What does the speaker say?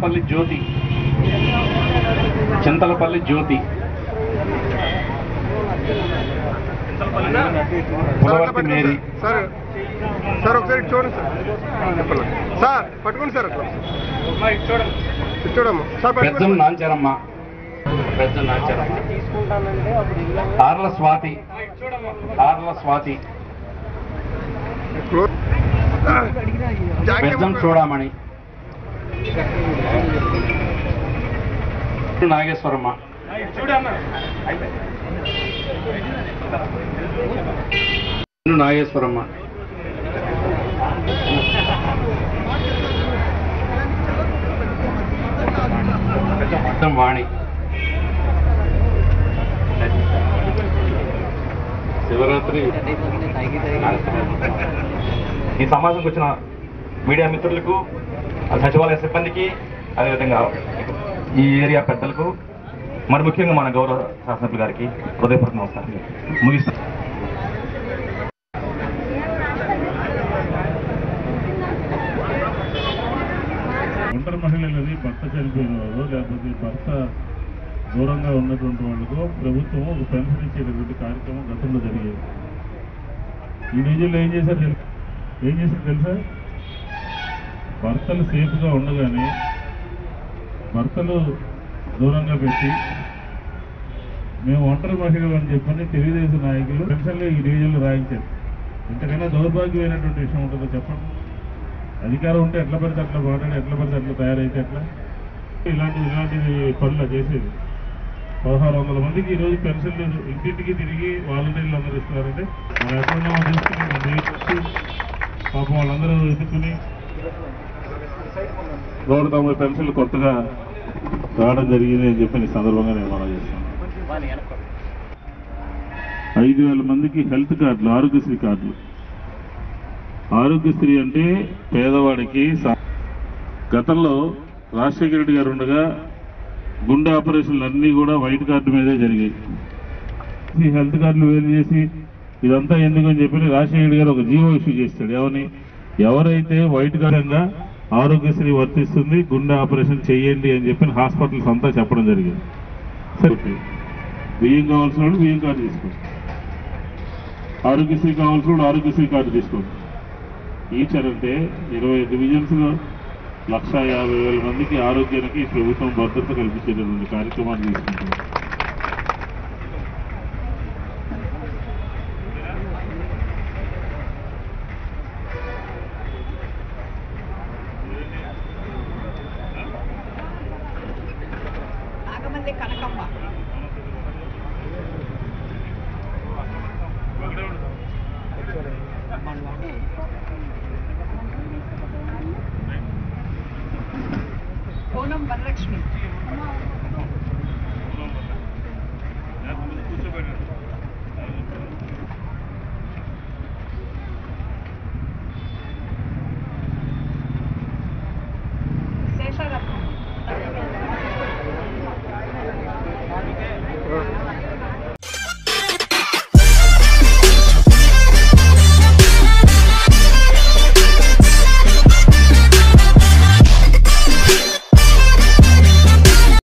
Chintalapalli Jyothi Chintalapalli Jyothi Pulavarthi Mary sir sir ఒకసారి ఇటు చూడండి సార్ చెప్పండి సార్ పట్టుకోండి సార్ అట్లా ఇటు చూడమ్మా సార్ పెద్దం పట్టుకోండి నాంచారమ్మ పెద్దం నాంచారమ్మ ఆర్ల స్వాతి ఆర్ల స్వాతి క్లోజ్. జాకెట్ పెద్దం చూడమణి నాగేశ్వరమ్మ నాగేశ్వరమ్మ పెద్దం వాణి శివరాత్రి ఈ సమాజంకి వచ్చిన మీడియా మిత్రులకు ఆ సచివాలయ సిబ్బందికి అదేవిధంగా ఈ ఏరియా పెద్దలకు మరి ముఖ్యంగా మన గౌరవ శాసనసభ్యులు గారికి హృదయపూర్వక నమస్కారం ముగిస్తాను ఒంటరి మహిళలని భర్త చనిపోయిన వారు లేకపోతే భర్త దూరంగా ఉన్నటువంటి వాళ్ళకు ప్రభుత్వం ఒక పెన్షన్ ఇచ్చేటటువంటి కార్యక్రమం గతంలో జరిగేది ఈ రోజుల్లో ఏం చేశారు తెలుసా? ఏం చేశారు తెలుసా భర్తలు సేఫ్గా ఉండగానే భర్తలు దూరంగా పెట్టి మేము ఒంటరి మహిళలు అని చెప్పని తెలుగుదేశం నాయకులు పెన్షన్లు ఈ డివిజన్లో రాయించారు ఇంతకన్నా దౌర్భాగ్యమైనటువంటి విషయం ఉంటుందో చెప్పండి అధికారం ఉంటే ఎట్లా పడితే అట్లా మాట్లాడి ఎట్లా పడితే అట్లా తయారైతే ఎట్లా ఇలాంటి ఇలాంటి పనులు చేసేది పదహారు వందల మందికి ఈరోజు పెన్షన్లు ఇంటింటికి తిరిగి వాలంటీర్లు అందరూ ఇస్తున్నారంటే మన ఎక్కడున్నామో తీసుకుని మన దగ్గరికి పాపం వాళ్ళందరూ ఎత్తుకుని నూట తొంభై పెన్షన్లు కొత్తగా రావడం జరిగింది అని చెప్పి ఈ సందర్భంగా నేను మనం చేస్తాను ఐదు వేల మందికి హెల్త్ కార్డులు ఆరోగ్యశ్రీ కార్డులు ఆరోగ్యశ్రీ అంటే పేదవాడికి సా- గతంలో రాజశేఖర రెడ్డి గారు ఉండగా గుండె ఆపరేషన్లు అన్నీ కూడా వైట్ కార్డు మీదే జరిగాయి ఈ హెల్త్ కార్డులు వేలు చేసి ఇదంతా ఎందుకని చెప్పి రాజశేఖర రెడ్డి గారు ఒక జీవో ఇష్యూ చేస్తాడు ఏమని ఎవరైతే వైట్ కార్డుగా ఆరోగ్యశ్రీ వర్తిస్తుంది గుండె ఆపరేషన్ చేయండి అని చెప్పి హాస్పిటల్స్ అంతా చెప్పడం జరిగింది సరే బియ్యం కావాల్సిన వాళ్ళు బియ్యం కార్డు తీసుకోండి ఆరోగ్యశ్రీ కావాల్సిన వాళ్ళు ఆరోగ్యశ్రీ కార్డు తీసుకోండి ఈచర్ అంటే ఇరవై డివిజన్స్ లో లక్ష యాభై వేల మందికి ఆరోగ్యానికి ప్రభుత్వం భద్రత కల్పించేటటువంటి కార్యక్రమాన్ని తీసుకుంటుంది